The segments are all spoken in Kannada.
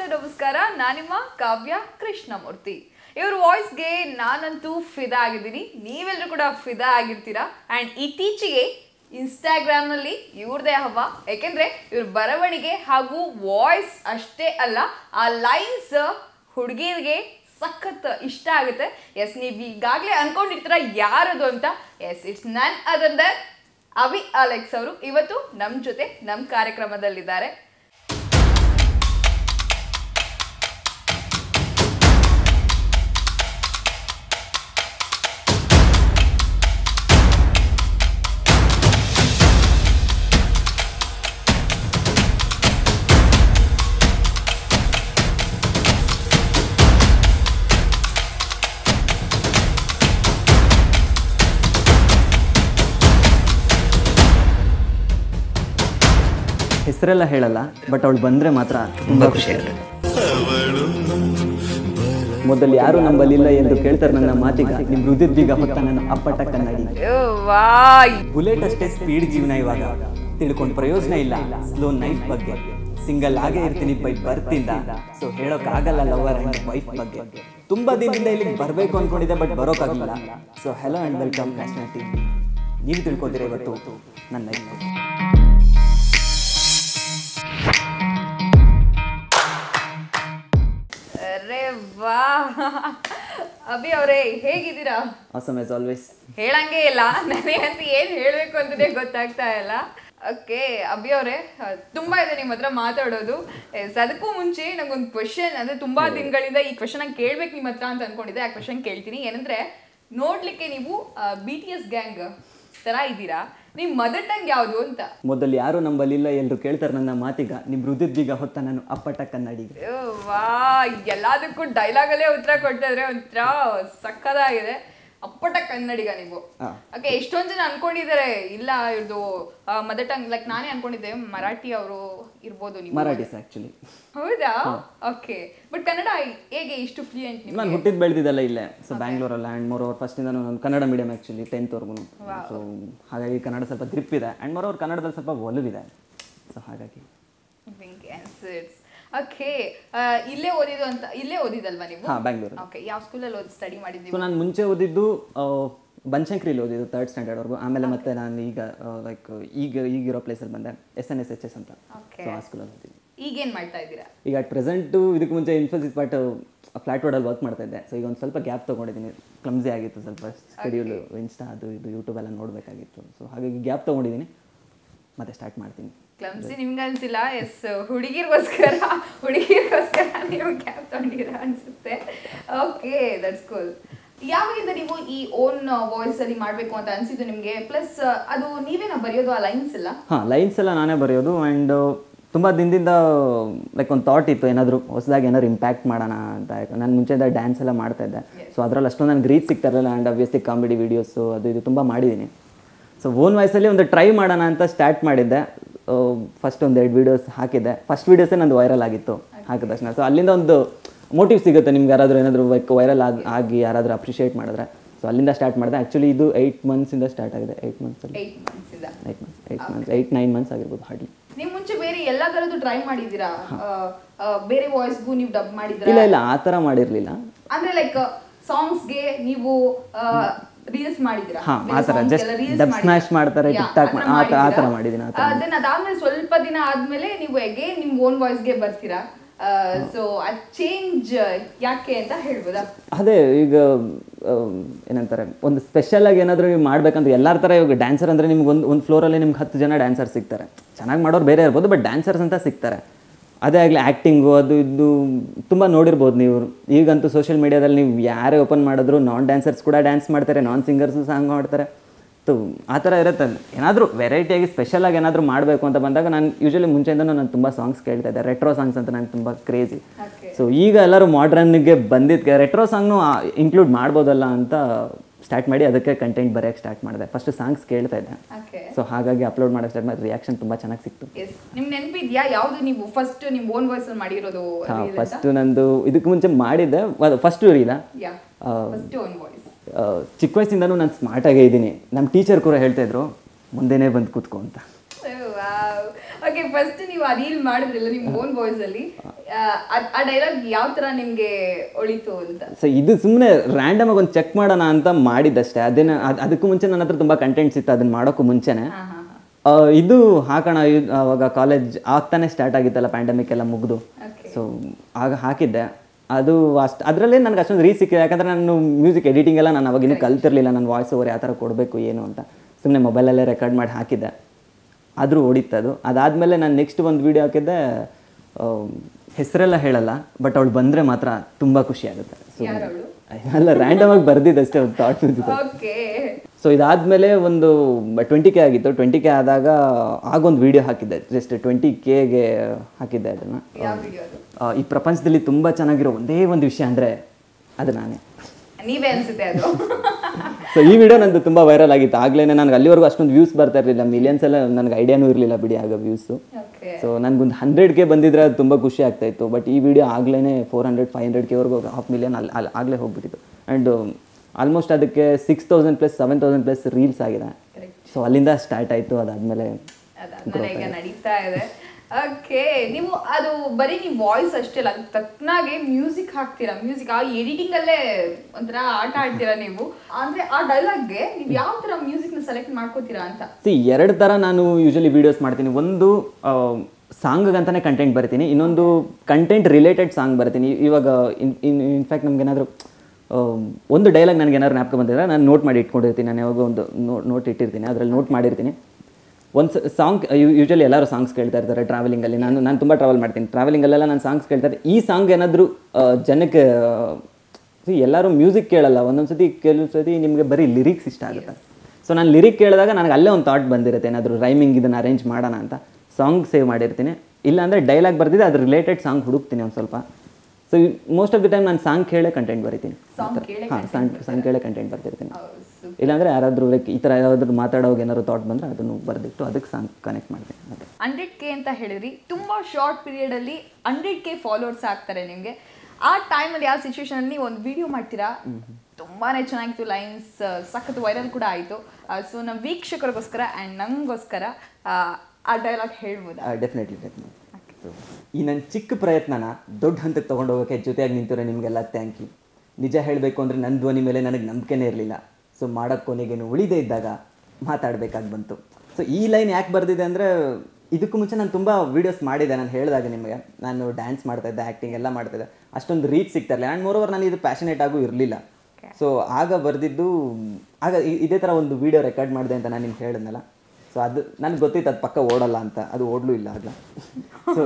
ನಮಸ್ಕಾರ ನಾನಿಮ್ಮ ಕಾವ್ಯ ಕೃಷ್ಣಮೂರ್ತಿ ಇವ್ರ ವಾಯ್ಸ್ಗೆ ನಾನಂತೂ ಫಿದಾ ಆಗಿದ್ದೀನಿ ನೀವೆಲ್ಲರೂ ಕೂಡ ಫಿದಾ ಆಗಿರ್ತೀರಾ ಆ್ಯಂಡ್ ಇತ್ತೀಚೆಗೆ ಇನ್ಸ್ಟಾಗ್ರಾಮ್ನಲ್ಲಿ ಇವ್ರದೇ ಹವ ಯಾಕೆಂದ್ರೆ ಇವ್ರ ಬರವಣಿಗೆ ಹಾಗೂ ವಾಯ್ಸ್ ಅಷ್ಟೇ ಅಲ್ಲ ಆ ಲೈನ್ಸ್ ಹುಡುಗಿರಿಗೆ ಸಖತ್ ಇಷ್ಟ ಆಗುತ್ತೆ ಎಸ್ ನೀವು ಈಗಾಗಲೇ ಅನ್ಕೊಂಡಿರ್ತೀರ ಯಾರದು ಅಂತ yes it's none other than Abi Alex ಅವರು ಇವತ್ತು ನಮ್ಮ ಜೊತೆ ನಮ್ಮ ಕಾರ್ಯಕ್ರಮದಲ್ಲಿದ್ದಾರೆ ಹೆಸರೆಲ್ಲ ಹೇಳಲ್ಲ ಬಟ್ ಅವಳು ಬಂದರೆ ಮಾತ್ರ ತುಂಬ ಖುಷಿ ಆಗುತ್ತೆ ಮೊದಲು ಯಾರು ನಂಬಲಿಲ್ಲ ಎಂದು ಕೇಳ್ತಾರೆ ನನ್ನ ಮಾತಿಗ ನಿಮ್ಮ ಹೃದಯದ ಬೀಗ ಹೊತ್ತ ನನ್ನ ಅಪ್ಪಟ ಕನ್ನಡಿ ವಾಯ್ ಬುಲೆಟ್ ಅಷ್ಟೇ ಸ್ಪೀಡ್ ಜೀವನ ಇವಾಗ ತಿಳ್ಕೊಂಡು ಪ್ರಯೋಜನ ಇಲ್ಲ ಸ್ಲೋ ನೈಫ್ ಬಗ್ಗೆ ಸಿಂಗಲ್ ಆಗೇ ಇರ್ತೀನಿ ಬೈ ಬರ್ತಿಂದ ಸೊ ಹೇಳೋಕ್ ಆಗಲ್ಲ ಲವರ್ ಅಂಡ್ ವೈಫ್ ಬಗ್ಗೆ ತುಂಬಾ ದಿನದಿಂದ ಇಲ್ಲಿಗೆ ಬರಬೇಕು ಅನ್ಕೊಂಡಿದ್ದೆ ಬಟ್ ಬರೋಕ್ಕಾಗಲಿಲ್ಲ so hello and welcome national team ನೀವು ತಿಳ್ಕೊತೀರ ಇವತ್ತು ನನ್ನ ಲೈಫ್ ಅರೆ ವಾ ಅಭಿ ಅವರೇ ಹೇಗಿದ್ದೀರಾ ಆಸಮ್ ಆಸ್ ಆಲ್ವೇಸ್ ಹೇಳಂಗೆ ಇಲ್ಲ ನನಗಂತ ಏನ್ ಹೇಳ್ಬೇಕು ಅಂತಾನೆ ಗೊತ್ತಾಗ್ತಾ ಇಲ್ಲ ಓಕೆ ಅಭಿ ಅವರೇ ತುಂಬಾ ಇದೆ ನಿಮ್ಮ ಹತ್ರ ಮಾತಾಡೋದು ಎಸ್ ಅದಕ್ಕೂ ಮುಂಚೆ ನಂಗೊಂದು ಕ್ವಶನ್ ಅಂದ್ರೆ ತುಂಬಾ ದಿನಗಳಿಂದ ಈ ಕ್ವಶನ್ ನಂಗೆ ಕೇಳ್ಬೇಕು ನಿಮ್ಮ ಹತ್ರ ಅಂತ ಅನ್ಕೊಂಡಿದ್ದೆ ಆ ಕ್ವಶನ್ ಕೇಳ್ತೀನಿ ಏನಂದ್ರೆ ನೋಡ್ಲಿಕ್ಕೆ ನೀವು ಬಿ ಟಿ ಎಸ್ ಗ್ಯಾಂಗ್ ತರ ಇದ್ದೀರಾ ನಿಮ್ ಮದರ್ ಟಂಗ್ ಯಾವುದು ಅಂತ ಮೊದಲು ಯಾರು ನಂಬಲಿಲ್ಲ ಎಲ್ಲರೂ ಕೇಳ್ತಾರೆ ನನ್ನ ಮಾತಿಗ ನಿಮ್ಮ ಹೃದಯದ ಬೀಗ ಹೊತ್ತ ನಾನು ಅಪ್ಪಟ ಕನ್ನಡಿಗ ಅಯ್ಯೋ, ವಾ ಎಲ್ಲದಕ್ಕೂ ಡೈಲಾಗಲ್ಲೇ ಉತ್ತರ ಕೊಡ್ತಾ ಇದ್ರೆ ಒಂಥರ ಸಕ್ಕದಾಗಿದೆ ಅಪ್ಪಟ ಕನ್ನಡಿಗ ನೀವು ಹಾ. ಓಕೆ ಎಷ್ಟೊಂದ್ ಜನ ಅನ್ಕೊಂಡಿದ್ದಾರೆ ಇಲ್ಲ ಇವ್ರದ್ದು ಮದರ್ ಟಂಗ್ ಲೈಕ್ ನಾನೇ ಅನ್ಕೊಂಡಿದ್ದೆ ಮರಾಠಿ ಅವರು ಇರ್ಬೋದು ನೀವು ಮರಾಠಿಸ್ ಆ್ಯಕ್ಚುಲಿ ಹೌದಾ ಓಕೆ ಬಟ್ ಕನ್ನಡ ಹೇಗೆ ಇಷ್ಟು ಫ್ಲೂಯೆಂಟ್ ನಾನು ನಿಮಗೆ ಹುಟ್ಟಿದ ಬೆಳೆದಿದ್ದೆಲ್ಲ ಇಲ್ಲೇ ಸೊ ಬ್ಯಾಂಗ್ಳೂರಲ್ಲಿ ಆ್ಯಂಡ್ ಮೋರ್ ಓವರ್ ಫಸ್ಟಿಂದ ನಾನು ಕನ್ನಡ ಮೀಡಿಯಮ್ ಆ್ಯಕ್ಚುಲಿ ಟೆಂತ್ವರೆಗೂ ಸೊ ಹಾಗಾಗಿ ಕನ್ನಡ ಸ್ವಲ್ಪ ಗ್ರಿಪ್ ಇದೆ ಆ್ಯಂಡ್ ಮೋರ್ ಓವರ್ ಕನ್ನಡದಲ್ಲಿ ಸ್ವಲ್ಪ ಒಲವಿದೆ ಸೊ ಹಾಗಾಗಿ ಓಕೆ ಇಲ್ಲೇ ಓದಿದ್ದು ಅಂತ ಇಲ್ಲೇ ಓದಿದಲ್ವಾ ನೀವು ಹಾಂ ಬ್ಯಾಂಗ್ಳೂರು ಓಕೆ ಯಾವ ಸ್ಕೂಲಲ್ಲಿ ಓದಿ ಸ್ಟಡಿ ಮಾಡಿದ್ದೀವಿ ಸೊ ನಾನು ಮುಂಚೆ ಓದಿದ್ದು ಆ, ಬನಶಂಕರಿಲಿ ಓದಿದ್ದು ತರ್ಡ್ ಸ್ಟ್ಯಾಂಡರ್ಡ್ವರೆಗೂ ಆಮೇಲೆ ಮತ್ತೆ ನಾನು ಈಗ ಲೈಕ್ ಈಗ ಈಗಿರೋ ಪ್ಲೇಸಲ್ಲಿ ಬಂದೆ S N S H S ಅಂತ Okay. ಸೊ ಆ ಸ್ಕೂಲಲ್ಲಿ ಓದಿದ್ದು ಈಗೇನ್ ಮಾಡ್ತಾ ಇದ್ದೀರಾ ಈಗ ಅಟ್ ಪ್ರೆಸೆಂಟು ಇದಕ್ಕೆ ಮುಂಚೆ ಇನ್ಫೋಸಿಸ್ ಬಟ್ ಫ್ಲಾಟ್ ರೋಡಲ್ಲಿ ವರ್ಕ್ ಮಾಡ್ತಾ ಇದ್ದೆ ಸೊ ಈಗ ಒಂದು ಸ್ವಲ್ಪ ಗ್ಯಾಪ್ ತೊಗೊಂಡಿದ್ದೀನಿ ಕ್ಲಮ್ಸಿ ಆಗಿತ್ತು ಸ್ವಲ್ಪ ಸ್ಕೆಡ್ಯೂಲು ಇನ್ಸ್ಟಾ ಅದು ಇದು ಯೂಟ್ಯೂಬ್ ಎಲ್ಲ ನೋಡಬೇಕಾಗಿತ್ತು ಸೊ ಹಾಗಾಗಿ ಗ್ಯಾಪ್ ತೊಗೊಂಡಿದ್ದೀನಿ ಮತ್ತೆ ಸ್ಟಾರ್ಟ್ ಮಾಡ್ತೀನಿ ಕ್ಲಮ್ಸಿ ನಿಮ್ಗೆ ಅನ್ಸಿಲ್ಲ ಎಸ್ ಹುಡುಗಿರ್ಗೋಸ್ಕರ ಹುಡುಗಿರ್ಗೋಸ್ಕರ ನೀವು ಕ್ಯಾಬ್ ತಗೊಂಡಿರ ಅನ್ಸುತ್ತೆ ಓಕೆ ದಟ್ಸ್ ಕೂಲ್ ಯಾವಾಗಿಂದ ನೀವು ಈ ಓನ್ ವಾಯ್ಸ್ ಅಲ್ಲಿ ಮಾಡ್ಬೇಕು ಅಂತ ಅನ್ಸಿದ್ದು ನಿಮ್ಗೆ ಪ್ಲಸ್ ಅದು ನೀವೇನ ಬರೆಯೋದು ಆ ಲೈನ್ಸ್ ಎಲ್ಲ ಹಾಂ ಲೈನ್ಸ್ ಎಲ್ಲ ನಾನೇ ಬರೆಯೋದು ಆ್ಯಂಡ್ ತುಂಬ ದಿನದಿಂದ ಲೈಕ್ ಒಂದು ಥಾಟ್ ಇತ್ತು ಏನಾದರೂ ಹೊಸದಾಗಿ ಏನಾದ್ರು ಇಂಪ್ಯಾಕ್ಟ್ ಮಾಡೋಣ ಅಂತ ನಾನು ಮುಂಚೆಯಿಂದ ಡ್ಯಾನ್ಸ್ ಎಲ್ಲ ಮಾಡ್ತಾ ಇದ್ದೆ ಸೊ ಅದರಲ್ಲಿ ಅಷ್ಟೊಂದು ನನಗೆ ರೀಚ್ ಸಿಗ್ತಾ ಇರಲಿಲ್ಲ ಆ್ಯಂಡ್ ಅಬ್ವಿಯಸ್ಲಿ ಕಾಮಿಡಿ ವೀಡಿಯೋಸು ಅದು ಇದು ತುಂಬ ಮಾಡಿದ್ದೀನಿ ಸೊ ಓನ್ ವಾಯ್ಸಲ್ಲಿ ಒಂದು ಟ್ರೈ ಮಾಡೋಣ ಅಂತ ಸ್ಟಾರ್ಟ್ ಮಾಡಿದ್ದೆ ಫಸ್ಟ್ ಒಂದು ಎರಡು ವೀಡಿಯೋಸ್ ಹಾಕಿದ್ದೆ ಫಸ್ಟ್ ವೀಡಿಯೋಸೇ ನಂದು ವೈರಲ್ ಆಗಿತ್ತು ಹಾಕಿದ ತಕ್ಷಣ ಸೊ ಅಲ್ಲಿಂದ ಒಂದು ಮೋಟಿವ್ ಸಿಗುತ್ತೆ ನಿಮ್ಗೆ ಯಾರಾದರೂ ಏನಾದರೂ ಲೈಕ್ ವೈರಲ್ ಆಗಿ ಆಗಿ ಯಾರಾದರೂ ಅಪ್ರಿಷಿಯೇಟ್ ಮಾಡಿದ್ರೆ ಸೊ ಅಲ್ಲಿಂದ ಸ್ಟಾರ್ಟ್ ಮಾಡಿದೆ ಆ್ಯಕ್ಚುಲಿ ಇದು ಏಯ್ಟ್ ಮಂತ್ಸಿಂದ ಸ್ಟಾರ್ಟ್ ಆಗಿದೆ ಏಯ್ಟ್ ಮಂತ್ಸಲ್ಲಿ ಏಟ್ ಮಂತ್ಸ್ ಇಂದ eight months eight months eight nine months ಆಗಿರ್ಬೋದು ಹಾರ್ಡ್ಲಿ ನೀವು ಮುಂಚೆ ಬೇರೆ ಎಲ್ಲಾ ತರದ್ದು ಟ್ರೈ ಮಾಡಿದ್ದೀರಾ ಆ, ಆ, ಬೇರೆ ವಾಯ್ಸ್ಗೂ ನೀವು ಡಬ್ ಮಾಡಿದ್ರ ಇಲ್ಲ ಇಲ್ಲ ಆ ಥರ ಮಾಡಿರಲಿಲ್ಲ ಅಂದ್ರೆ ಲೈಕ್ ಸಾಂಗ್ಸ್ಗೆ ನೀವು ರೀಲ್ಸ್ ಮಾಡಿದಿರಾ ಹಾ, ಆ ಥರ, just dub smash ಮಾಡ್ತಾರೆ, TikTok ಮಾ- ಆ ತ- ಆ ಥರ ಮಾಡಿದ್ದೀನಿ, ಆ ಥರ ದೆನ್ ಅದಾದ್ಮೇಲೆ ಸ್ವಲ್ಪ ದಿನ ಆದ್ಮೇಲೆ ನೀವು ಅಗೇನ್ ನಿಮ್ ಓನ್ ವಾಯ್ಸ್ಗೆ ಬರ್ತೀರಾ ಸೊ ಆ ಚೇಂಜ್ ಯಾಕೆ ಅಂತ ಹೇಳ್ಬೋದಾ ಅದೇ ಈಗ ಆಮ್, ಏನಂತಾರೆ ಒಂದು ಸ್ಪೆಷಲ್ ಆಗಿ ಏನಾದರೂ ನೀವು ಮಾಡ್ಬೇಕಂದ್ರೆ ಎಲ್ಲರ ಥರ ಇವಾಗ ಡ್ಯಾನ್ಸರ್ ಅಂದರೆ ನಿಮ್ಗೆ ಒಂದು ಒಂದು ಫ್ಲೋರಲ್ಲಿ ನಿಮ್ಗೆ ಹತ್ತು ಜನ ಡ್ಯಾನ್ಸರ್ ಸಿಗ್ತಾರೆ ಚೆನ್ನಾಗಿ ಮಾಡೋರು ಬೇರೆ ಇರ್ಬೋದು ಬಟ್ ಡ್ಯಾನ್ಸರ್ಸ್ ಅಂತ ಸಿಗ್ತಾರೆ ಅದೇ ಆಗಲಿ ಆ್ಯಕ್ಟಿಂಗು ಅದು ಇದು ತುಂಬ ನೋಡಿರ್ಬೋದು ನೀವು ಈಗಂತೂ ಸೋಷಿಯಲ್ ಮೀಡಿಯಾದಲ್ಲಿ ನೀವು ಯಾರೇ ಓಪನ್ ಮಾಡಿದ್ರು ನಾನ್ ಡ್ಯಾನ್ಸರ್ಸ್ ಕೂಡ ಡ್ಯಾನ್ಸ್ ಮಾಡ್ತಾರೆ ನಾನ್ ಸಿಂಗರ್ಸು ಸಾಂಗ್ ಮಾಡ್ತಾರೆ ಸೊ ಆ ಥರ ಇರುತ್ತೆ ಏನಾದರೂ ವೆರೈಟಿಯಾಗಿ ಸ್ಪೆಷಲಾಗಿ ಏನಾದರೂ ಮಾಡಬೇಕು ಅಂತ ಬಂದಾಗ ನಾನು ಯೂಶಲಿ ಮುಂಚೆಯಿಂದನೂ ನಾನು ತುಂಬ ಸಾಂಗ್ಸ್ ಕೇಳ್ತಾ ಇದ್ದೆ ರೆಟ್ರೋ ಸಾಂಗ್ಸ್ ಅಂತ ನಂಗೆ ತುಂಬ ಕ್ರೇಜಿ ಓಕೆ ಸೊ ಈಗ ಎಲ್ಲರೂ ಮಾಡ್ರನ್ಗೆ ಬಂದಿದ್ದಕ್ಕೆ ರೆಟ್ರೋ ಸಾಂಗ್ನು ಇನ್ಕ್ಲೂಡ್ ಮಾಡ್ಬೋದಲ್ಲ ಅಂತ ಸ್ಟಾರ್ಟ್ ಮಾಡಿ ಅದಕ್ಕೆ ಕಂಟೆಂಟ್ ಬರೆಯೋಕ್ಕೆ ಸ್ಟಾರ್ಟ್ ಮಾಡಿದೆ ಫಸ್ಟ್ ಸಾಂಗ್ಸ್ ಕೇಳ್ತಾ ಇದ್ದೆ ಓಕೆ ಸೊ ಹಾಗಾಗಿ ಅಪ್ಲೋಡ್ ಮಾಡೋಕ್ಕೆ ಸ್ಟಾರ್ಟ್ ಮಾಡಿ ರಿಯಾಕ್ಷನ್ ತುಂಬ ಚೆನ್ನಾಗಿ ಸಿಕ್ತು ಎಸ್ ನಿಮ್ ನೆನಪಿದ್ಯಾ ಯಾವ್ದು ನೀವು ಫಸ್ಟ್ ನಿಮ್ ಓನ್ ವಾಯ್ಸ್ ಅಲ್ಲಿ ಮಾಡಿರೋದು ಹಾಂ ಫಸ್ಟ್ ನಂದು ಇದಕ್ಕೆ ಮುಂಚೆ ಮಾಡಿದ್ದೆ ಫಸ್ಟ್ ರೀಲ ಯಾ ಫಸ್ಟ್ ಓನ್ ವಾಯ್ಸ್ ಚಿಕ್ಕ ವಯಸ್ಸಿಂದನೂ ನಾನು ಸ್ಮಾರ್ಟಾಗೇ ಇದ್ದೀನಿ ನಮ್ಮ ಟೀಚರ್ ಕೂಡ ಹೇಳ್ತಾ ಇದ್ರು ಮುಂದೆನೇ ಬಂದು ಕೂತ್ಕೊ ಅಂತ ಓಕೆ ಫಸ್ಟ್ ನೀವು ಆ ರೀಲ್ ಮಾಡಿದ್ರಲ್ಲ ನಿಮ್ಮ ಓನ್ ವಾಯ್ಸ್ ಅಲ್ಲಿ ಆ, ಅದ್- ಆ ಡೈಲಾಗ್ ಯಾವ ತರ ನಿಮ್ಗೆ ಒಳಿತು ಅಂತ ಸೊ ಇದು ಸುಮ್ಮನೆ ರ್ಯಾಂಡಮ್ ಆಗಿ ಒಂದು ಚೆಕ್ ಮಾಡೋಣ ಅಂತ ಮಾಡಿದ್ದಷ್ಟೇ ಅದೇನ ಅದ್- ಅದಕ್ಕೂ ಮುಂಚೆ ನನ್ನ ಹತ್ರ ತುಂಬ ಕಂಟೆಂಟ್ಸ್ ಇತ್ತು ಅದನ್ನ ಮಾಡೋಕ್ಕೂ ಮುಂಚೆನೆ ಹಾ ಹಾ ಹಾ ಆ, ಇದು ಹಾಕೋಣ ಇದ್- ಅವಾಗ ಕಾಲೇಜ್ ಆಗ್ತಾನೆ ಸ್ಟಾರ್ಟ್ ಆಗಿತ್ತಲ್ಲ ಪ್ಯಾಂಡಮಿಕ್ ಎಲ್ಲ ಮುಗಿದು ಓಕೆ ಸೊ ಆಗ ಹಾಕಿದ್ದೆ ಅದು ಅಷ್ಟು ಅದರಲ್ಲೇ ನನಗೆ ಅಷ್ಟೊಂದು ರೀಚ್ ಸಿಕ್ಕಿದೆ ಯಾಕಂದರೆ ನಾನು ಮ್ಯೂಸಿಕ್ ಎಡಿಟಿಂಗ್ ಎಲ್ಲ ನಾನು ಅವಾಗ ಇನ್ನೂ ಕಲ್ತಿರ್ಲಿಲ್ಲ ನನ್ನ ವಾಯ್ಸ್ ಓವರ್ ಯಾವ ಥರ ಕೊಡಬೇಕು ಏನು ಅಂತ ಸುಮ್ಮನೆ ಮೊಬೈಲಲ್ಲೇ ರೆಕಾರ್ಡ್ ಮಾಡಿ ಹಾಕಿದ್ದೆ ಆದರೂ ಓಡಿತ್ತದು ಅದಾದಮೇಲೆ ನಾನು ನೆಕ್ಸ್ಟ್ ಒಂದು ವೀಡಿಯೋ ಹಾಕಿದ್ದೆ ಹೆಸರೆಲ್ಲ ಹೇಳಲ್ಲ ಬಟ್ ಅವಳು ಬಂದರೆ ಮಾತ್ರ ತುಂಬ ಖುಷಿ ಆಗುತ್ತೆ ಸೊ ಯಾರವಳು ಅಲ್ಲ ರ್ಯಾಂಡಮ್ ಆಗಿ ಬರ್ದಿದ್ದಷ್ಟೇ ಒಂದು ಥಾಟ್ ಓಕೆ ಸೊ ಇದಾದಮೇಲೆ ಒಂದು ಟ್ವೆಂಟಿ ಕೆ ಆಗಿತ್ತು ಟ್ವೆಂಟಿ ಕೆ ಆದಾಗ ಆಗೊಂದು ವಿಡಿಯೋ ಹಾಕಿದ್ದೆ ಜಸ್ಟ್ ಟ್ವೆಂಟಿ ಕೆಗೆ ಹಾಕಿದ್ದೆ ಅದನ್ನು ಯಾವ ವಿಡಿಯೋ ಅದು ಆ, ಈ ಪ್ರಪಂಚದಲ್ಲಿ ತುಂಬ ಚೆನ್ನಾಗಿರೋ ಒಂದೇ ಒಂದು ವಿಷಯ ಅಂದರೆ ಅದು ನಾನೇ ನೀವೇ ಅನ್ಸುತ್ತೆ ಅದು ಸೊ ಈ ವಿಡಿಯೋ ನಂದು ತುಂಬ ವೈರಲ್ ಆಗಿತ್ತು ಆಗಲೇ ನನಗೆ ಅಲ್ಲಿವರೆಗೂ ಅಷ್ಟೊಂದು ವ್ಯೂಸ್ ಬರ್ತಾ ಇರಲಿಲ್ಲ ಮಿಲಿಯನ್ಸ್ ಎಲ್ಲ ನನಗೆ ಐಡಿಯಾನೂ ಇರಲಿಲ್ಲ ಬಿಡಿ ಆಗ ವ್ಯೂಸು ಓಕೆ ಸೊ ನನಗೊಂದು ಹಂಡ್ರೆಡ್ಗೆ ಬಂದಿದ್ರೆ ಅದು ತುಂಬ ಖುಷಿ ಆಗ್ತಾ ಇತ್ತು ಬಟ್ ಈ ವಿಡಿಯೋ ಆಗ್ಲೇ ಫೋರ್ ಹಂಡ್ರೆಡ್ ಫೈವ್ ಹಂಡ್ರೆಡ್ ಕೆವರೆಗೂ ಹಾಫ್ ಮಿಲಿಯನ್ ಅಲ್ಲಿ ಅಲ್ಲಿ ಆಗಲೇ ಹೋಗ್ಬಿಟ್ಟಿತ್ತು ಆ್ಯಂಡ್ ಆಲ್ಮೋಸ್ಟ್ ಅದಕ್ಕೆ six thousand plus seven thousand plus reels ಆಗಿದೆ Correct. ಸೊ ಅಲ್ಲಿಂದ ಸ್ಟಾರ್ಟ್ ಆಯಿತು ಅದಾದಮೇಲೆ ಅದಾದ್ಮೇಲೆ ಈಗ ನಡೀತಾ ಇದೆ ಓಕೆ ನೀವು ಅದು ಬರೀ ನೀವು ವಾಯ್ಸ್ ಅಷ್ಟೇ ಅಲ್ಲ ಅದಕ್ಕೆ ತಕ್ಕನಾಗೆ ಮ್ಯೂಸಿಕ್ ಹಾಕ್ತೀರಾ ಮ್ಯೂಸಿಕ್ ಆ ಎಡಿಟಿಂಗ್ ಅಲ್ಲೇ ಒಂಥರ ಆಟ ಆಡ್ತೀರಾ ನೀವು ಅಂದ್ರೆ ಆ ಡೈಲಾಗ್ಗೆ ನೀವು ಯಾವ ತರ ಮ್ಯೂಸಿಕ್ ನ ಸೆಲೆಕ್ಟ್ ಮಾಡ್ಕೋತೀರಾ ಅಂತ ಸಿ ಎರಡು ಥರ ನಾನು ಯೂಶಲಿ ವೀಡಿಯೋಸ್ ಮಾಡ್ತೀನಿ ಒಂದು ಸಾಂಗ್ಗಂತಾನೆ ಕಂಟೆಂಟ್ ಬರ್ತೀನಿ ಇನ್ನೊಂದು ಕಂಟೆಂಟ್ ರಿಲೇಟೆಡ್ ಸಾಂಗ್ ಬರ್ತೀನಿ ಇವಾಗ ಇನ್ ಇನ್ ಇನ್ಫ್ಯಾಕ್ಟ್ ನಮ್ಗೆ ಏನಾದರೂ ಒಂದು ಡೈಲಾಗ್ ನನಗೆ ಏನಾದ್ರು ಜ್ಞಾಪಕ ಬಂದಿದ್ರೆ ನಾನು ನೋಟ್ ಮಾಡಿ ಇಟ್ಕೊಂಡಿರ್ತೀನಿ ನಾನು ಯಾವಾಗ ಒಂದು ನೋಟ್ ಇಟ್ಟಿರ್ತೀನಿ ಅದರಲ್ಲಿ ನೋಟ್ ಮಾಡಿರ್ತೀನಿ ಒಂದು ಸಾಂಗ್ ಯೂಶಲಿ ಎಲ್ಲರೂ ಸಾಂಗ್ಸ್ ಕೇಳ್ತಾ ಇರ್ತಾರೆ ಟ್ರಾವೆಲಿಂಗಲ್ಲಿ ನಾನು ನಾನು ತುಂಬ ಟ್ರಾವೆಲ್ ಮಾಡ್ತೀನಿ ಟ್ರಾವೆಲಿಂಗಲ್ಲೆಲ್ಲ ನಾನು ಸಾಂಗ್ಸ್ ಕೇಳ್ತಾರೆ ಈ ಸಾಂಗ್ ಏನಾದರೂ ಜನಕ್ಕೆ see, ಎಲ್ಲರೂ ಮ್ಯೂಸಿಕ್ ಕೇಳಲ್ಲ ಒಂದೊಂದು ಸತಿ ಕೆಲವು ಸತಿ ನಿಮಗೆ ಬರೀ ಲಿರಿಕ್ಸ್ ಇಷ್ಟ ಆಗುತ್ತೆ ಸೊ ನಾನು ಲಿರಿಕ್ ಕೇಳಿದಾಗ ನನಗೆ ಅಲ್ಲೇ ಒಂದು ಥಾಟ್ ಬಂದಿರುತ್ತೆ ಏನಾದರೂ ರೈಮಿಂಗ್ ಇದನ್ನು ಅರೇಂಜ್ ಮಾಡೋಣ ಅಂತ ಸಾಂಗ್ ಸೇವ್ ಮಾಡಿರ್ತೀನಿ ಇಲ್ಲಾಂದರೆ ಡೈಲಾಗ್ ಬರ್ದಿದೆ ಅದ್ರ ರಿಲೇಟೆಡ್ ಸಾಂಗ್ ಹುಡುಕ್ತೀನಿ ಒಂದು ಸ್ವಲ್ಪ so most of the time ನಾನು ಸಾಂಗ್ ಕೇಳೇ ಕಂಟೆಂಟ್ ಬರಿತೀನಿ ಸಾಂಗ್ ಕೇಳೇ ಹಾಂ ಸಾಂಗ್ ಸಾಂಗ್ ಕೇಳೇ ಕಂಟೆಂಟ್ ಬರ್ತಿರ್ತೀನಿ ಹೌದು, super. ಇಲ್ಲಾಂದರೆ ಯಾರಾದರೂ ಲೈಕ್ ಈ ಥರ ಯಾವ್ದಾದ್ರು ಮಾತಾಡೋವಾಗ ಏನಾದ್ರು ಥಾಟ್ ಬಂದರೆ ಅದನ್ನು ಬರೆದಿಟ್ಟು ಅದಕ್ಕೆ ಸಾಂಗ್ ಕನೆಕ್ಟ್ ಮಾಡ್ತೀನಿ ಅದೇ ಹಂಡ್ರೆಡ್ ಕೆ ಅಂತ ಹೇಳಿದ್ರಿ ತುಂಬಾ ಶಾರ್ಟ್ ಪೀರಿಯಡ್ ಅಲ್ಲಿ ಹಂಡ್ರೆಡ್ ಕೆ ಫಾಲೋವರ್ಸ್ ಆಗ್ತಾರೆ ನಿಮ್ಗೆ ಆ ಟೈಮಲ್ಲಿ ಆ ಸಿಚುವೇಶನ್ ಅಲ್ಲಿ ಒಂದು ವಿಡಿಯೋ ಮಾಡ್ತೀರಾ ತುಂಬಾನೇ ಚೆನ್ನಾಗಿತ್ತು ಲೈನ್ಸ್ ಸಖತ್ ವೈರಲ್ ಕೂಡ ಆಯಿತು ಸೊ ನಮ್ಮ ವೀಕ್ಷಕರಿಗೋಸ್ಕರ ಆ್ಯಂಡ್ ನಂಗೋಸ್ಕರ ಆ ಡೈಲಾಗ್ ಹೇಳ್ಬೋದಾ ಡೆಫಿನೆಟ್ಲಿ ಡೆಫಿನೆಟ್ಲಿ ಈ ನನ್ನ ಚಿಕ್ಕ ಪ್ರಯತ್ನನ ದೊಡ್ಡ ಹಂತಕ್ಕೆ ತೊಗೊಂಡೋಗೋಕ್ಕೆ ಜೊತೆಯಾಗಿ ನಿಂತಿರೋ ನಿಮಗೆಲ್ಲ ಥ್ಯಾಂಕ್ ಯು ನಿಜ ಹೇಳಬೇಕು ಅಂದರೆ ನನ್ನ ಧ್ವನಿ ಮೇಲೆ ನನಗೆ ನಂಬಿಕೆನೇ ಇರಲಿಲ್ಲ ಸೊ ಮಾಡೋಕ್ಕೆ ಕೊನೆಗೇನು ಉಳಿದೇ ಇದ್ದಾಗ ಮಾತಾಡಬೇಕಾಗಿ ಬಂತು ಸೊ ಈ ಲೈನ್ ಯಾಕೆ ಬರೆದಿದೆ ಅಂದರೆ ಇದಕ್ಕೂ ಮುಂಚೆ ನಾನು ತುಂಬ ವೀಡಿಯೋಸ್ ಮಾಡಿದ್ದೆ ನಾನು ಹೇಳಿದಾಗ ನಿಮಗೆ ನಾನು ಡ್ಯಾನ್ಸ್ ಮಾಡ್ತಾಯಿದ್ದೆ ಆ್ಯಕ್ಟಿಂಗ್ ಎಲ್ಲ ಮಾಡ್ತಾಯಿದ್ದೆ ಅಷ್ಟೊಂದು ರೀಚ್ ಸಿಗ್ತಾ ಇರಲಿಲ್ಲ ಆ್ಯಂಡ್ ಮೋರೋವರ್ ನಾನು ಇದು ಪ್ಯಾಷನೇಟ್ ಆಗೂ ಇರಲಿಲ್ಲ ಸೊ ಆಗ ಬರೆದಿದ್ದು ಆಗ ಇ- ಇದೇ ಥರ ಒಂದು ವಿಡಿಯೋ ರೆಕಾರ್ಡ್ ಮಾಡಿದೆ ಅಂತ ನಾನು ನಿಮ್ಗೆ ಹೇಳಿದ್ನಲ್ಲ ಸೊ ಅದು ನನಗೆ ಗೊತ್ತಿತ್ತು ಅದು ಪಕ್ಕ ಓಡಲ್ಲ ಅಂತ ಅದು ಓಡಲೂ ಇಲ್ಲ ಆಗಲ ಸೊ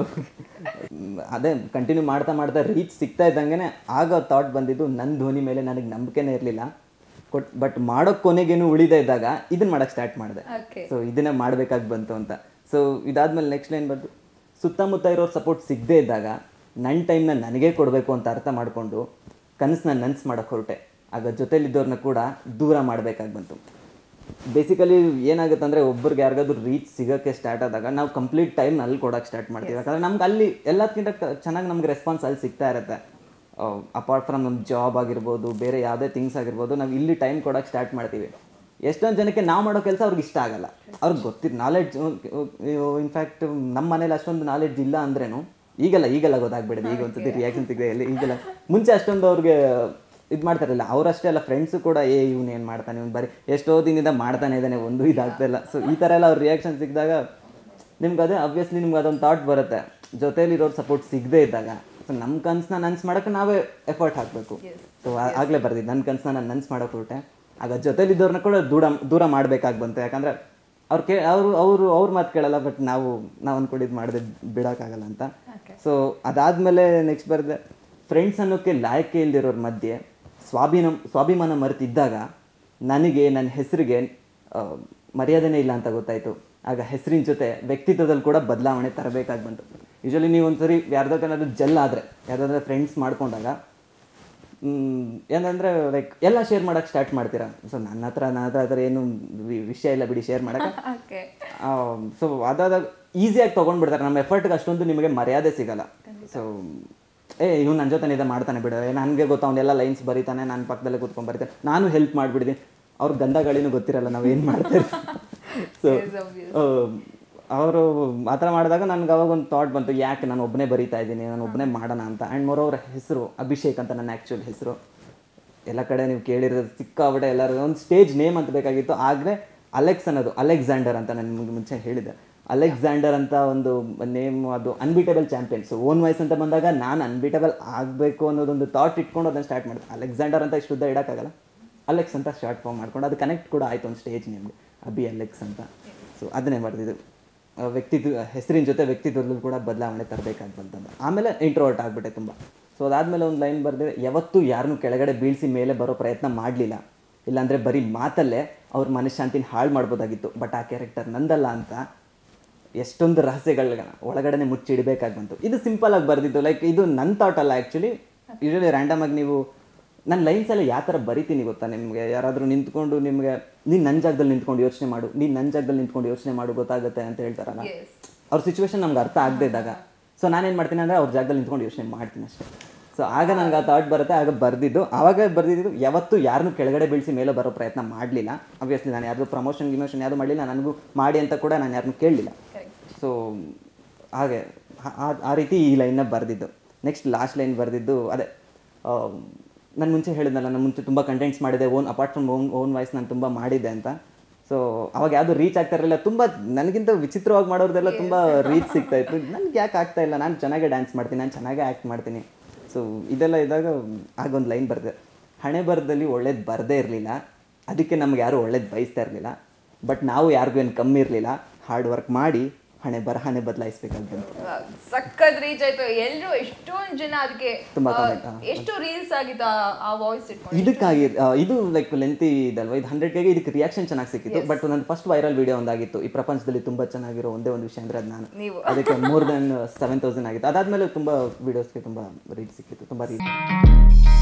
ಅದೇ ಕಂಟಿನ್ಯೂ ಮಾಡ್ತಾ ಮಾಡ್ತಾ ರೀಚ್ ಸಿಗ್ತಾ ಇದ್ದಂಗೆ ಆಗ ಥಾಟ್ ಬಂದಿದ್ದು ನನ್ನ ಧ್ವನಿ ಮೇಲೆ ನನಗೆ ನಂಬಿಕೆನೇ ಇರಲಿಲ್ಲ ಕೊಟ್ ಬಟ್ ಮಾಡೋಕ್ಕೆ ಕೊನೆಗೇನು ಉಳಿದೇ ಇದ್ದಾಗ ಇದನ್ನ ಮಾಡೋಕ್ಕೆ ಸ್ಟಾರ್ಟ್ ಮಾಡಿದೆ ಓಕೆ ಸೊ ಇದನ್ನೇ ಮಾಡಬೇಕಾಗಿ ಬಂತು ಅಂತ ಸೊ ಇದಾದ್ಮೇಲೆ ನೆಕ್ಸ್ಟ್ ಲೈನ್ ಬಂತು ಸುತ್ತಮುತ್ತ ಇರೋರು ಸಪೋರ್ಟ್ ಸಿಗದೇ ಇದ್ದಾಗ ನನ್ನ ಟೈಮ್ನ ನನಗೇ ಕೊಡಬೇಕು ಅಂತ ಅರ್ಥ ಮಾಡಿಕೊಂಡು ಕನಸನ್ನ ನನ್ಸು ಮಾಡೋಕ್ಕೆ ಹೊರಟೆ ಆಗ ಜೊತೆಲಿದ್ದವ್ರನ್ನ ಕೂಡ ದೂರ ಮಾಡಬೇಕಾಗಿ ಬಂತು ಬೇಸಿಕಲಿ ಏನಾಗುತ್ತೆ ಅಂದರೆ ಒಬ್ರಿಗೆ ಯಾರಿಗಾದ್ರೂ ರೀಚ್ ಸಿಗೋಕ್ಕೆ ಸ್ಟಾರ್ಟ್ ಆದಾಗ ನಾವು ಕಂಪ್ಲೀಟ್ ಟೈಮ್ ಅಲ್ಲಿ ಕೊಡೋಕ್ಕೆ ಸ್ಟಾರ್ಟ್ ಮಾಡ್ತೀವಿ ಯಾಕಂದರೆ ನಮ್ಗೆ ಅಲ್ಲಿ ಎಲ್ಲದಕ್ಕಿಂತ ಚೆನ್ನಾಗಿ ನಮ್ಗೆ ರೆಸ್ಪಾನ್ಸ್ ಅಲ್ಲಿ ಸಿಗ್ತಾ ಇರುತ್ತೆ ಅಪಾರ್ಟ್ ಫ್ರಮ್ ನಮ್ಮ ಜಾಬ್ ಆಗಿರ್ಬೋದು ಬೇರೆ ಯಾವುದೇ ಥಿಂಗ್ಸ್ ಆಗಿರ್ಬೋದು ನಾವು ಇಲ್ಲಿ ಟೈಮ್ ಕೊಡೋಕ್ಕೆ ಸ್ಟಾರ್ಟ್ ಮಾಡ್ತೀವಿ ಎಷ್ಟೊಂದು ಜನಕ್ಕೆ ನಾವು ಮಾಡೋ ಕೆಲಸ ಅವ್ರಿಗೆ ಇಷ್ಟ ಆಗಲ್ಲ ಅವ್ರಿಗೆ ಗೊತ್ತಿತ್ತು ನಾಲೆಡ್ಜ್ ಇನ್ಫ್ಯಾಕ್ಟ್ ನಮ್ಮ ಮನೇಲಿ ಅಷ್ಟೊಂದು ನಾಲೆಡ್ಜ್ ಇಲ್ಲ ಅಂದ್ರೇನು ಈಗೆಲ್ಲ ಈಗೆಲ್ಲ ಗೊತ್ತಾಗ್ಬಿಡಿದೆ ಈಗ ಒಂದ್ಸತಿ ರಿಯಾಕ್ಷನ್ ಸಿಗದೆ ಇಲ್ಲಿ ಈಗೆಲ್ಲ ಮುಂಚೆ ಅಷ್ಟೊಂದು ಅವ್ರಿಗೆ ಇದು ಮಾಡ್ತಾರಲ್ಲ ಅವರಷ್ಟೇ ಅಲ್ಲ ಫ್ರೆಂಡ್ಸು ಕೂಡ ಏ ಇವ್ನು ಏನು ಮಾಡ್ತಾನೆ ಇವ್ನು ಬರೀ ಎಷ್ಟೋ ದಿನದಿಂದ ಮಾಡ್ತಾನೆ ಇದ್ದಾನೆ ಒಂದು ಇದಾಗ್ತಾ ಇಲ್ಲ ಸೊ ಈ ಥರ ಎಲ್ಲ ಅವ್ರ ರಿಯಾಕ್ಷನ್ ಸಿಕ್ಕಿದಾಗ ನಿಮ್ಗೆ ಅದೇ ಅಬ್ವಿಯಸ್ಲಿ ನಿಮ್ಗೆ ಅದೊಂದು ಥಾಟ್ ಬರುತ್ತೆ ಜೊತೆಲಿರೋರು ಸಪೋರ್ಟ್ ಸಿಗದೇ ಇದ್ದಾಗ ಸೊ ನಮ್ಮ ಕನ್ಸನ್ನ ನನ್ಸ್ ಮಾಡೋಕ್ಕೆ ನಾವೇ ಎಫರ್ಟ್ ಹಾಕಬೇಕು ಸೊ ಆಗಲೇ ಬರ್ದಿದ್ದು ನನ್ನ ಕನ್ಸನ್ನ ನಾನು ನನ್ಸ್ ಮಾಡೋಕೆ ಹೊರಟೆ ಆಗ ಜೊತೆಲಿದ್ದವ್ರನ್ನ ಕೂಡ ದೂರ ದೂರ ಮಾಡಬೇಕಾಗಿ ಬಂತು ಯಾಕಂದರೆ ಅವ್ರು ಕೇ ಅವರು ಅವರು ಅವ್ರ ಮಾತು ಕೇಳಲ್ಲ ಬಟ್ ನಾವು ನಾವು ಅಂದ್ಕೊಂಡಿದ್ದು ಮಾಡದೆ ಬಿಡೋಕ್ಕಾಗಲ್ಲ ಅಂತ ಸೊ ಅದಾದಮೇಲೆ ನೆಕ್ಸ್ಟ್ ಬರೆದೆ ಫ್ರೆಂಡ್ಸ್ ಅನ್ನೋಕ್ಕೆ ಲಾಯಕ್ಕೆ ಇಲ್ದಿರೋರ ಮಧ್ಯೆ ಸ್ವಾಭಿನ ಸ್ವಾಭಿಮಾನ ಮರೆತಿದ್ದಾಗ ನನಗೆ ನನ್ನ ಹೆಸರಿಗೆ ಮರ್ಯಾದೆನೇ ಇಲ್ಲ ಅಂತ ಗೊತ್ತಾಯಿತು ಆಗ ಹೆಸರಿನ ಜೊತೆ ವ್ಯಕ್ತಿತ್ವದಲ್ಲಿ ಕೂಡ ಬದಲಾವಣೆ ತರಬೇಕಾಗಿ ಬಂತು ಯೂಶಲಿ ನೀವು ಒಂದ್ಸರಿ ಯಾರ್ದಾದ್ರು ಏನಾದ್ರು ಜಲ್ ಆದರೆ ಯಾರ್ದಾದ್ರೆ ಫ್ರೆಂಡ್ಸ್ ಮಾಡ್ಕೊಂಡಾಗ ಮ್, ಏನಂದ್ರೆ ಲೈಕ್ ಎಲ್ಲ ಶೇರ್ ಮಾಡಕ್ಕೆ ಸ್ಟಾರ್ಟ್ ಮಾಡ್ತೀರಾ ಸೊ ನನ್ನ ಹತ್ರ ನನ್ನ ಹತ್ರ ಆ ಥರ ಏನು ವಿ- ವಿಷಯ ಇಲ್ಲ ಬಿಡಿ ಶೇರ್ ಮಾಡಕ್ಕೆ ಓಕೆ ಸೊ ಅದಾದಾಗ ಈಸಿಯಾಗಿ ತೊಗೊಂಡ್ಬಿಡ್ತಾರೆ ನಮ್ಮ ಎಫರ್ಟ್ಗೆ ಅಷ್ಟೊಂದು ನಿಮಗೆ ಮರ್ಯಾದೆ ಸಿಗಲ್ಲ ಸೊ ಏ ಇವ್ನು ನನ್ನ ಜೊತೆ ಇದೆ ಮಾಡ್ತಾನೆ ಬಿಡು ಏ ನನಗೆ ಗೊತ್ತು ಅವನ್ನೆಲ್ಲ ಲೈನ್ಸ್ ಬರೀತಾನೆ ನಾನು ಪಕ್ಕದಲ್ಲೇ ಕೂತ್ಕೊಂಡು ಬರೀತಾನೆ ನಾನು ಹೆಲ್ಪ್ ಮಾಡಿಬಿಡ್ತೀನಿ ಅವ್ರ ಗಂಧ ಗಾಳಿನೂ ಗೊತ್ತಿರಲ್ಲ ನಾವು ಏನು ಮಾಡ್ತೇವೆ ಸೊ ಅವರು ಆ ಥರ ಮಾಡಿದಾಗ ನನಗೆ ಅವಾಗ ಒಂದು ಥಾಟ್ ಬಂತು ಯಾಕೆ ನಾನು ಒಬ್ಬನೇ ಬರೀತಾ ಇದ್ದೀನಿ ನಾನು ಒಬ್ಬನೇ ಮಾಡೋಣ ಅಂತ ಆ್ಯಂಡ್ ಮೋರ್ ಅವ್ರ ಹೆಸರು ಅಭಿಷೇಕ್ ಅಂತ ನನ್ನ ಆ್ಯಕ್ಚುಲ್ ಹೆಸರು ಎಲ್ಲ ಕಡೆ ನೀವು ಕೇಳಿರೋದು ಸಿಕ್ಕಾಬಿಟ್ಟೆ ಎಲ್ಲರೂ ಒಂದು ಸ್ಟೇಜ್ ನೇಮ್ ಅಂತ ಬೇಕಾಗಿತ್ತು ಆಗಲೇ ಅಲೆಕ್ಸ್ ಅನ್ನೋದು ಅಲೆಕ್ಸಾಂಡರ್ ಅಂತ ನಾನು ನಿಮ್ಗೆ ಮುಂಚೆ ಹೇಳಿದ್ದೆ ಅಲೆಕ್ಸಾಂಡರ್ ಅಂತ ಒಂದು ನೇಮ್ ಅದು ಅನ್ಬೀಟಬಲ್ ಚಾಂಪಿಯನ್ಸ್ ಓನ್ ವಾಯ್ಸ್ ಅಂತ ಬಂದಾಗ ನಾನು ಅನ್ಬೀಟಬಲ್ ಆಗಬೇಕು ಅನ್ನೋದೊಂದು ಥಾಟ್ ಇಟ್ಕೊಂಡು ಅದನ್ನು ಸ್ಟಾರ್ಟ್ ಮಾಡಿದೆ ಅಲೆಕ್ಸಾಂಡರ್ ಅಂತ ಇಷ್ಟು ಉದ್ದ ಇಡೋಕ್ಕಾಗಲ್ಲ ಅಲೆಕ್ಸ್ ಅಂತ ಶಾರ್ಟ್ ಫಾರ್ಮ್ ಮಾಡ್ಕೊಂಡು ಅದು ಕನೆಕ್ಟ್ ಕೂಡ ಆಯಿತು ಒಂದು ಸ್ಟೇಜ್ ನೇಮ್ಗೆ ಅಬಿ ಅಲೆಕ್ಸ್ ಅಂತ ಸೊ ಅದನ್ನೇ ಬರೆದಿದ್ದು ವ್ಯಕ್ತಿತ್ವ ಹೆಸರಿನ ಜೊತೆ ವ್ಯಕ್ತಿತ್ವದಲ್ಲೂ ಕೂಡ ಬದಲಾವಣೆ ತರಬೇಕಾಗಿ ಬಂತಂದ ಆಮೇಲೆ ಇಂಟ್ರೋವರ್ಟ್ ಆಗಿಬಿಟ್ಟೆ ತುಂಬ ಸೊ ಅದಾದಮೇಲೆ ಒಂದು ಲೈನ್ ಬರೆದಿದೆ ಯಾವತ್ತೂ ಯಾರನ್ನೂ ಕೆಳಗಡೆ ಬೀಳಿಸಿ ಮೇಲೆ ಬರೋ ಪ್ರಯತ್ನ ಮಾಡಲಿಲ್ಲ ಇಲ್ಲಾಂದರೆ ಬರೀ ಮಾತಲ್ಲೇ ಅವ್ರ ಮನಃಶಾಂತಿನ ಹಾಳು ಮಾಡ್ಬೋದಾಗಿತ್ತು ಬಟ್ ಆ ಕ್ಯಾರೆಕ್ಟರ್ ನಂದಲ್ಲ ಅಂತ ಎಷ್ಟೊಂದು ರಹಸ್ಯಗಳ ಒಳಗಡೆನೆ ಮುಚ್ಚಿಡಬೇಕಾಗಿ ಬಂತು ಇದು ಸಿಂಪಲ್ ಆಗಿ ಬರೆದಿದ್ದು ಲೈಕ್ ಇದು ನನ್ನ ಥಾಟ್ ಅಲ್ಲ ಆ್ಯಕ್ಚುಲಿ ಯೂಶಲಿ ರ್ಯಾಂಡಮ್ ಆಗಿ ನೀವು ನನ್ನ ಲೈನ್ಸ್ ಎಲ್ಲ ಯಾವ ಥರ ಬರಿತೀನಿ ಗೊತ್ತಾ ನಿಮಗೆ ಯಾರಾದರೂ ನಿಂತ್ಕೊಂಡು ನಿಮಗೆ ನೀನು ನನ್ನ ಜಾಗದಲ್ಲಿ ನಿಂತ್ಕೊಂಡು ಯೋಚನೆ ಮಾಡು ನೀನು ನನ್ನ ಜಾಗದಲ್ಲಿ ನಿಂತ್ಕೊಂಡು ಯೋಚನೆ ಮಾಡು ಗೊತ್ತಾಗುತ್ತೆ ಅಂತ ಹೇಳ್ತಾರಲ್ಲ Yes. ಅವ್ರ ಸಿಚುವೇಶನ್ ನಮ್ಗೆ ಅರ್ಥ ಆಗದೆ ಇದ್ದಾಗ ಸೊ ನಾನೇನು ಮಾಡ್ತೀನಿ ಅಂದರೆ ಅವ್ರ ಜಾಗದಲ್ಲಿ ನಿಂತ್ಕೊಂಡು ಯೋಚನೆ ಮಾಡ್ತೀನಿ ಅಷ್ಟೇ ಸೊ ಆಗ ನನಗೆ ಆ ಥಾಟ್ ಬರುತ್ತೆ ಆಗ ಬರೆದಿದ್ದು ಆವಾಗ ಬರೆದಿದ್ದು ಯಾವತ್ತೂ ಯಾರನ್ನೂ ಕೆಳಗಡೆ ಬೀಳಿಸಿ ಮೇಲೆ ಬರೋ ಪ್ರಯತ್ನ ಮಾಡಲಿಲ್ಲ ಅಬ್ವಿಯಸ್ಲಿ ನಾನು ಯಾರ್ದು ಪ್ರಮೋಷನ್ ಗಿಮೋಷನ್ ಯಾವುದು ಮಾಡಲಿಲ್ಲ ನನಗೂ ಮಾಡಿ ಅಂತ ಕೂಡ ನಾನು ಯಾರನ್ನೂ ಕೇಳಲಿಲ್ಲ ಸೊ ಹಾಗೆ ಆ- ಆ- ಆ ರೀತಿ ಈ ಲೈನ್ನ ಬರೆದಿದ್ದು ನೆಕ್ಸ್ಟ್ ಲಾಸ್ಟ್ ಲೈನ್ ಬರೆದಿದ್ದು ಅದೇ ನಾನು ಮುಂಚೆ ಹೇಳಿದ್ನಲ್ಲ ನಾನು ಮುಂಚೆ ತುಂಬ ಕಂಟೆಂಟ್ಸ್ ಮಾಡಿದೆ own apart from own own voice ನಾನು ತುಂಬ ಮಾಡಿದ್ದೆ ಅಂತ ಸೊ ಅವಾಗ ಯಾವುದು ರೀಚ್ ಆಗ್ತಾ ಇರಲಿಲ್ಲ ತುಂಬ ನನಗಿಂತ ವಿಚಿತ್ರವಾಗಿ ಮಾಡೋರ್ದೆಲ್ಲ ತುಂಬ ರೀಚ್ ಸಿಗ್ತಾ ಇತ್ತು ನನಗೆ ಯಾಕೆ ಆಗ್ತಾ ಇಲ್ಲ ನಾನು ಚೆನ್ನಾಗೇ ಡ್ಯಾನ್ಸ್ ಮಾಡ್ತೀನಿ ನಾನು ಚೆನ್ನಾಗೇ ಆ್ಯಕ್ಟ್ ಮಾಡ್ತೀನಿ ಸೊ ಇದೆಲ್ಲ ಇದ್ದಾಗ ಆಗೊಂದು ಲೈನ್ ಬರೆದೆ ಹಣೆ ಬರದಲ್ಲಿ ಒಳ್ಳೇದು ಬರದೇ ಇರಲಿಲ್ಲ ಅದಕ್ಕೆ ನಮ್ಗೆ ಯಾರು ಒಳ್ಳೇದು ಬಯಸ್ತಾ ಇರಲಿಲ್ಲ ಬಟ್ ನಾವು ಯಾರಿಗೂ ಏನು ಕಮ್ಮಿ ಇರಲಿಲ್ಲ ಹಾರ್ಡ್ ವರ್ಕ್ ಮಾಡಿ ಹಣೆ ಬರಹನೆ ಬದಲಾಯಿಸ್ಬೇಕಾಗಿ ಬಂತು ಸಖತ್ ರೀಚ್ ಆಯ್ತು ಎಲ್ರು ಎಷ್ಟೊಂದ್ ಜನ ಅದಕ್ಕೆ ತುಂಬಾ ಆ, comment, ಹಾ. ಎಷ್ಟು ರೀಲ್ಸ್ ಆಗಿತ್ತು ಆ- ಆ ವಾಯ್ಸ್ ಇಟ್ಕೊಂಡು ಇದಕ್ಕಾಗಿ ಆ, ಇದು ಲೈಕ್ ಲೆಂತಿ ಇದಲ್ವಾ ಇದು ಹಂಡ್ರೆಡ್ ಕೆಗೆ ಇದಕ್ಕೆ ರಿಯಾಕ್ಷನ್ ಚೆನ್ನಾಗಿ ಸಿಕ್ಕಿತ್ತು ಬಟ್ ನನ್ನ ಫಸ್ಟ್ ವೈರಲ್ ವಿಡಿಯೋ ಒಂದಾಗಿತ್ತು ಈ ಪ್ರಪಂಚದಲ್ಲಿ ತುಂಬಾ ಚೆನ್ನಾಗಿರೋ ಒಂದೇ ಒಂದು ವಿಷಯ ಅಂದ್ರೆ ಅದು ನಾನು ನೀವು. ಅದಕ್ಕೆ ಮೋರ್ ದೆನ್ ಸೆವೆನ್ ತೌಸಂಡ್ ಆಗಿತ್ತು ಅದಾದ್ಮೇಲೆ ತುಂಬಾ ವಿಡಿಯೋಸ್ಗೆ ತುಂಬಾ ರೀಚ್ ಸಿಕ್ಕಿತ್ತು ತುಂಬಾ ರೀಚ್